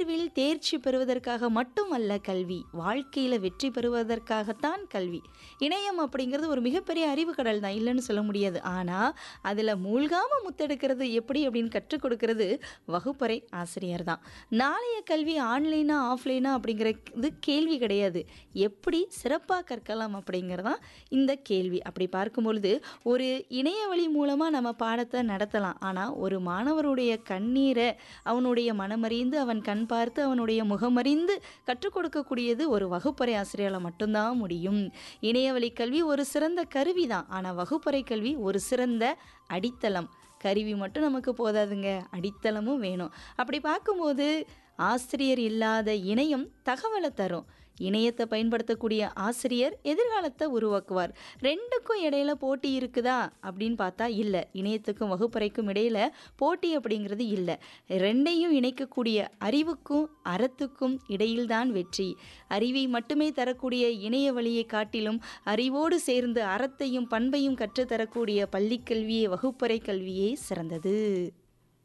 தேர்வில் தேர்ச்சி பெறுவதற்காக மட்டுமல்ல கல்வி வாழ்க்கையில் வெற்றி பெறுவதற்காகத்தான் கல்வி இணையம் அப்படிங்கிறது ஒரு மிகப்பெரிய அறிவு கடல் தான் இல்லைன்னு சொல்ல முடியாது ஆனால் அதில் மூழ்காமல் முத்தெடுக்கிறது எப்படி அப்படின்னு கற்றுக் கொடுக்கறது வகுப்பறை ஆசிரியர் தான் நாளைய கல்வி ஆன்லைனா ஆஃப்லைனா அப்படிங்கிறது கேள்வி கிடையாது எப்படி சிறப்பாக கற்கலாம் அப்படிங்கிறது தான் இந்த கேள்வி அப்படி பார்க்கும்பொழுது ஒரு இணைய வழி மூலமாக நம்ம பாடத்தை நடத்தலாம் ஆனால் ஒரு மாணவருடைய கண்ணீரை அவனுடைய மனமறிந்து அவன் கண் பார்த்து அவனுடைய முகமறிந்து கற்றுக் கொடுக்கக்கூடியது ஒரு வகுப்பறை ஆசிரியரால் மட்டும்தான் முடியும் இணையவழி கல்வி ஒரு சிறந்த கருவி தான் ஆனால் வகுப்பறை கல்வி ஒரு சிறந்த அடித்தளம் கருவி மட்டும் நமக்கு போதாதுங்க அடித்தளமும் வேணும் அப்படி பார்க்கும்போது ஆசிரியர் இல்லாத இணையம் தகவலை தரும் இணையத்தை பயன்படுத்தக்கூடிய ஆசிரியர் எதிர்காலத்தை உருவாக்குவார் ரெண்டுக்கும் இடையில போட்டி இருக்குதா அப்படின்னு பார்த்தா இல்லை இணையத்துக்கும் வகுப்பறைக்கும் இடையில போட்டி அப்படிங்கிறது இல்லை ரெண்டையும் இணைக்கக்கூடிய அறிவுக்கும் அறத்துக்கும் இடையில்தான் வெற்றி அறிவை மட்டுமே தரக்கூடிய இணைய வழியை காட்டிலும் அறிவோடு சேர்ந்து அறத்தையும் பண்பையும் கற்றுத்தரக்கூடிய பள்ளிக்கல்வியே வகுப்பறை கல்வியே சிறந்தது